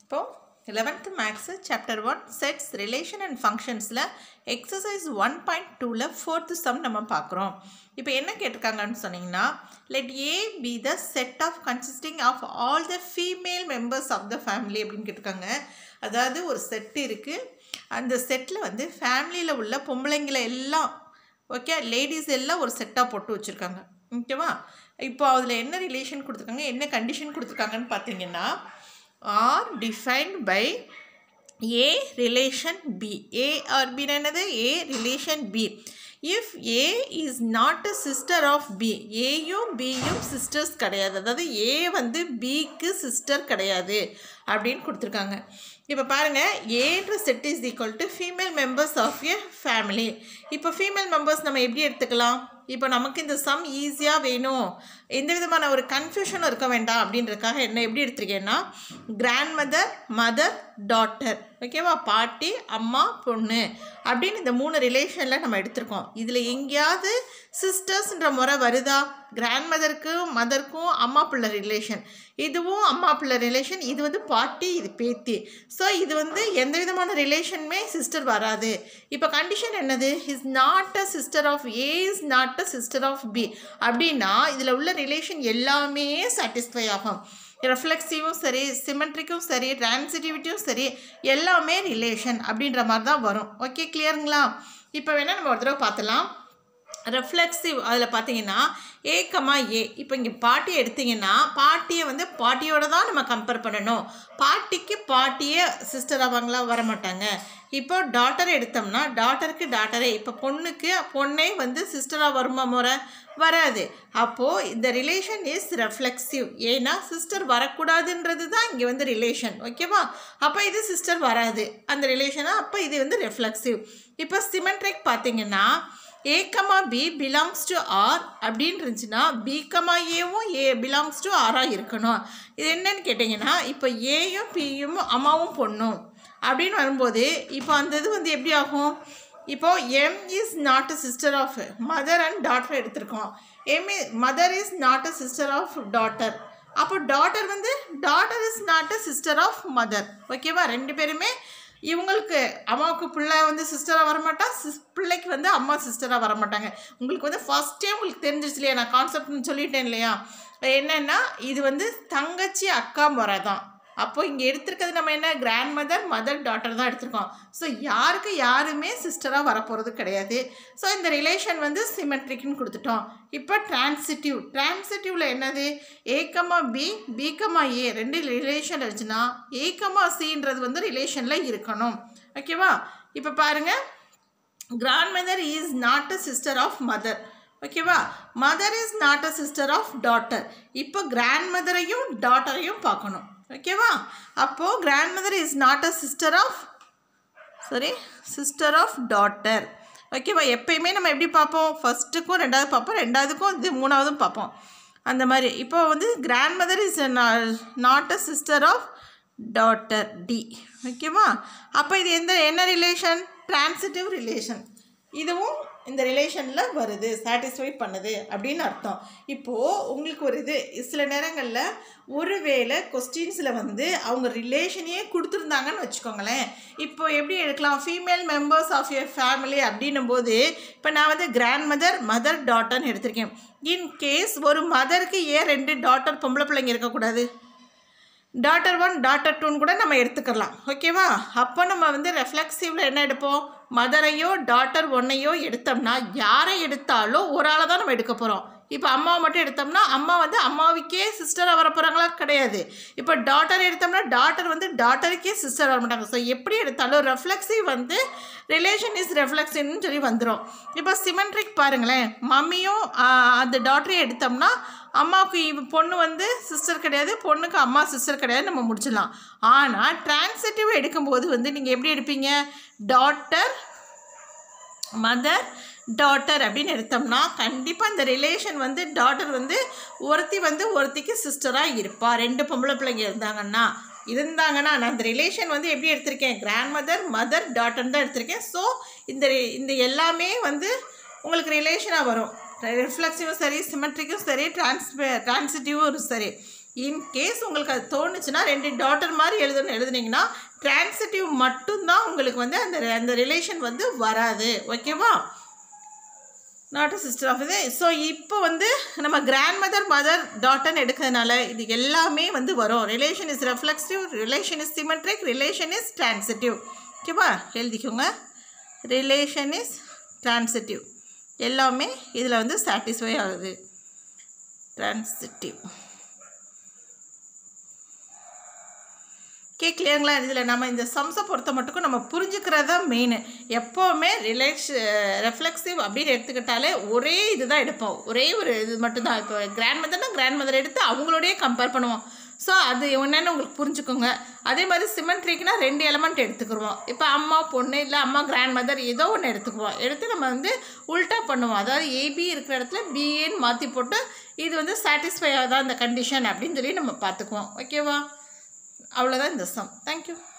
இப்போ eleventh maths chapter one sets relation and ஃபங்க்ஷன்ஸில் exercise one point டூவில் fourth sum நம்ம பார்க்குறோம் இப்போ என்ன கேட்டிருக்காங்கன்னு சொன்னீங்கன்னா let A B the set of consisting of all the female members of the family அப்படின்னு கேட்டிருக்காங்க அதாவது ஒரு செட்டு இருக்குது அந்த செட்டில் வந்து ஃபேமிலியில் உள்ள பொம்பளைங்களை எல்லாம் ஓகே லேடிஸ் எல்லாம் ஒரு செட்டாக போட்டு வச்சுருக்காங்க ஓகேவா இப்போ அதில் என்ன ரிலேஷன் கொடுத்துருக்காங்க என்ன கண்டிஷன் கொடுத்துருக்காங்கன்னு பார்த்தீங்கன்னா R defined by A relation B A R B என்னது A relation B if A is not a sister of B ஏயும் பியும் சிஸ்டர்ஸ் கிடையாது அதாவது ஏ வந்து பிக்கு சிஸ்டர் கிடையாது அப்படின்னு கொடுத்துருக்காங்க இப்போ பாருங்கள் ஏன்ற set is equal to female members of a family இப்போ ஃபீமேல் மெம்பர்ஸ் நம்ம எப்படி எடுத்துக்கலாம் இப்போ நமக்கு இந்த சம் ஈஸியாக வேணும் எந்த விதமான ஒரு கன்ஃபியூஷனும் இருக்க வேண்டாம் அப்படின்றதுக்காக என்ன எப்படி எடுத்திருக்கேன்னா கிராண்ட் மதர் மதர் டாட்டர் ஓகேவா பாட்டி அம்மா பொண்ணு அப்படின்னு இந்த மூணு ரிலேஷனில் நம்ம எடுத்திருக்கோம் இதில் எங்கேயாவது சிஸ்டர்ஸ்ன்ற முறை வருதா கிராண்ட் மதருக்கும் மதருக்கும் அம்மா பிள்ளை ரிலேஷன் இதுவும் அம்மா பிள்ளை ரிலேஷன் இது வந்து பாட்டி இது பேத்தி ஸோ இது வந்து எந்த விதமான ரிலேஷனுமே சிஸ்டர் வராது இப்போ கண்டிஷன் என்னது is not a sister of A is not a sister of B அப்படின்னா இதில் உள்ள ரிலேஷன் எல்லாமே சாட்டிஸ்ஃபை ஆகும் ரெஃப்ளெக்சிவும் சரி சிமெட்ரிக்கும் சரி டிரான்சிட்டிவிட்டியும் சரி எல்லாமே ரிலேஷன் அப்படின்ற மாதிரி தான் வரும் ஓகே கிளியருங்களா இப்போ வேணால் நம்ம ஒரு தடவை பார்த்தலாம் ரெஃப்ளெக்சிவ் அதில் பார்த்தீங்கன்னா ஏ கமா ஏ இப்போ இங்கே பாட்டி எடுத்திங்கன்னா பாட்டியை வந்து பாட்டியோட தான் நம்ம கம்பேர் பண்ணணும் பாட்டிக்கு பாட்டியே சிஸ்டர் ஆவாங்களா வர மாட்டாங்க இப்போ டாட்டர் எடுத்தோம்னா டாட்டருக்கு டாட்டரே இப்போ பொண்ணுக்கு பொண்ணே வந்து சிஸ்டராக வருமா முறை வராது அப்போது இந்த ரிலேஷன் இஸ் ரெஃப்ளெக்சிவ் ஏன்னா சிஸ்டர் வரக்கூடாதுன்றது தான் இங்கே வந்து ரிலேஷன் ஓகேவா அப்போ இது சிஸ்டர் வராது அந்த ரிலேஷனாக அப்போ இது வந்து ரெஃப்ளெக்சிவ் இப்போ சிமெட்ரிக் பார்த்தீங்கன்னா A comma B belongs to R அப்படின்னு இருந்துச்சுன்னா பி கமா ஏவும் ஏ பிலாங்ஸ் டு ஆராக இருக்கணும் இது என்னன்னு கேட்டிங்கன்னா இப்போ ஏயும் பியும் அம்மாவும் பொண்ணும் அப்படின்னு வரும்போது இப்போ அந்த இது வந்து எப்படி ஆகும் இப்போது M is not a sister of mother and daughter எடுத்திருக்கோம் M mother is not a sister of daughter அப்போ டாட்டர் வந்து daughter is not a sister of mother ஓகேவா ரெண்டு பேருமே இவங்களுக்கு அம்மாவுக்கு பிள்ளை வந்து சிஸ்டராக வரமாட்டா சிஸ் பிள்ளைக்கு வந்து அம்மா சிஸ்டராக வரமாட்டாங்க உங்களுக்கு வந்து ஃபஸ்ட்டே உங்களுக்கு தெரிஞ்சிருச்சு இல்லையா நான் கான்செப்ட்னு சொல்லிட்டேன் இல்லையா என்னென்னா இது வந்து தங்கச்சி அக்கா முறை தான் அப்போ இங்கே எடுத்திருக்கிறது நம்ம என்ன கிராண்ட் மதர் மதர் டாட்டர் தான் எடுத்திருக்கோம் ஸோ யாருக்கு யாருமே சிஸ்டராக வரப்போகிறது கிடையாது ஸோ இந்த ரிலேஷன் வந்து சிமெட்ரிக்னு கொடுத்துட்டோம் இப்போ டிரான்சிட்டிவ் டிரான்சிட்டிவில் என்னது ஏக்கமா பி பிகமா ஏ ரெண்டு ரிலேஷன் இருந்துச்சுன்னா ஏக்கமா சின்றது வந்து ரிலேஷனில் இருக்கணும் ஓகேவா இப்போ பாருங்கள் grandmother is not a sister of mother ஓகேவா mother is not a sister of daughter இப்போ கிராண்ட் மதரையும் டாட்டரையும் பார்க்கணும் ஓகேவா அப்போது grandmother is not a sister of sorry sister of daughter ஓகேவா எப்பயுமே நம்ம எப்படி பார்ப்போம் ஃபஸ்ட்டுக்கும் ரெண்டாவது பார்ப்போம் ரெண்டாவதுக்கும் இது மூணாவதும் பார்ப்போம் அந்த மாதிரி இப்போ வந்து grandmother is not a sister of daughter டி ஓகேவா அப்போ இது எந்த என்ன ரிலேஷன் டிரான்சிட்டிவ் ரிலேஷன் இதுவும் இந்த ரிலேஷனில் வருது சாட்டிஸ்ஃபை பண்ணுது அப்படின்னு அர்த்தம் இப்போது உங்களுக்கு ஒரு இது சில நேரங்களில் ஒருவேளை கொஸ்டின்ஸில் வந்து அவங்க ரிலேஷனையே கொடுத்துருந்தாங்கன்னு வச்சுக்கோங்களேன் இப்போ எப்படி எடுக்கலாம் female members of your family அப்படின்னும் போது இப்போ நான் வந்து கிராண்ட் மதர் மதர் டாட்டர்னு எடுத்திருக்கேன் இன் கேஸ் ஒரு மதருக்கு ஏன் ரெண்டு டாட்டர் பொம்பளை பிள்ளைங்க இருக்கக்கூடாது டாட்டர் ஒன் டாட்டர் டூன்னு கூட நம்ம எடுத்துக்கலாம் ஓகேவா அப்போ நம்ம வந்து ரெஃப்ளெக்சிவில் என்ன எடுப்போம் மதரையோ டாட்டர் ஒன்னையோ எடுத்தோம்னா யாரை எடுத்தாலும் ஒரு ஆளை தான் நம்ம எடுக்க போகிறோம் இப்போ அம்மாவை மட்டும் எடுத்தோம்னா அம்மா வந்து அம்மாவுக்கே சிஸ்டராக வர போகிறாங்களா கிடையாது இப்போ டாட்டர் எடுத்தோம்னா டாட்டர் வந்து டாட்டருக்கே சிஸ்டர் வர மாட்டாங்க ஸோ எப்படி எடுத்தாலும் ரெஃப்ளெக்சிவ் வந்து ரிலேஷன் இஸ் ரெஃப்ளெக்ஷன் சொல்லி வந்துடும் இப்போ சிமெண்ட்ரிக் பாருங்களேன் மம்மியும் அந்த டாட்டரையும் எடுத்தோம்னா அம்மாவுக்கு இவ பொண்ணு வந்து சிஸ்டர் கிடையாது பொண்ணுக்கு அம்மா சிஸ்டர் கிடையாது நம்ம முடிச்சிடலாம் ஆனால் டிரான்சிட்டிவ் எடுக்கும்போது வந்து நீங்கள் எப்படி எடுப்பீங்க டாட்டர் மதர் டாட்டர் அப்படின்னு எடுத்தோம்னா கண்டிப்பாக இந்த ரிலேஷன் வந்து டாட்டர் வந்து ஒருத்தி வந்து ஒருத்திக்கு சிஸ்டராக இருப்பா ரெண்டு பொம்பளை பிள்ளைங்க இருந்தாங்கன்னா இருந்தாங்கன்னா நான் இந்த ரிலேஷன் வந்து எப்படி எடுத்திருக்கேன் கிராண்ட் மதர் மதர் டாட்டர் தான் எடுத்திருக்கேன் ஸோ இந்த இந்த எல்லாமே வந்து உங்களுக்கு ரிலேஷனாக வரும் ரிஃப்ளெக்சிவும் சரி சிமெட்ரிக்கும் சரி டிரான்ஸ் டிரான்சிட்டிவும் சரி இன் கேஸ் உங்களுக்கு அது தோணுச்சுன்னா ரெண்டு டாட்டர் மாதிரி எழுதணும் எழுதுனீங்கன்னா டிரான்சிட்டிவ் மட்டும்தான் உங்களுக்கு வந்து அந்த அந்த ரிலேஷன் வந்து வராது ஓகேவா நாட் சிஸ்டர் ஆஃப் இது ஸோ இப்போ வந்து நம்ம கிராண்ட் மதர் மதர் டாட்டர்னு எடுக்கிறதுனால இது எல்லாமே வந்து வரும் relation is reflexive relation is symmetric relation is transitive ஓகேவா எழுதிக்கோங்க ரிலேஷன் இஸ் டிரான்சிட்டிவ் எல்லாமே இதில் வந்து சாட்டிஸ்ஃபை ஆகுது டிரான்சிட்டிவ் கேட்கலையாங்களா இதில் நம்ம இந்த சம்ஸை பொறுத்த மட்டுக்கும் நம்ம புரிஞ்சுக்கிறது தான் மெயின் எப்போவுமே ரிலேஷ் ரெஃப்ளெக்சிவ் அப்படின்னு எடுத்துக்கிட்டாலே ஒரே இது தான் எடுப்போம் ஒரே ஒரு இது மட்டும்தான் இப்போ கிராண்ட் மதர்னா கிராண்ட் மதர் எடுத்து அவங்களோடயே கம்பேர் பண்ணுவோம் ஸோ அது என்னென்னு உங்களுக்கு புரிஞ்சுக்கோங்க அதே மாதிரி சிமெண்ட்ரிக்னா ரெண்டு எலமெண்ட் எடுத்துக்கிடுவோம் இப்போ அம்மா பொண்ணு இல்லை அம்மா கிராண்ட் மதர் ஏதோ ஒன்று எடுத்துக்குவோம் எடுத்து நம்ம வந்து உல்ட்டா பண்ணுவோம் அதாவது ஏபி இருக்கிற இடத்துல பிஏன்னு மாற்றி போட்டு இது வந்து சாட்டிஸ்ஃபை ஆகுதா இந்த கண்டிஷன் அப்படின்னு சொல்லி நம்ம பார்த்துக்குவோம் ஓகேவா அவ்வளோதான் இந்த சம் தேங்க்யூ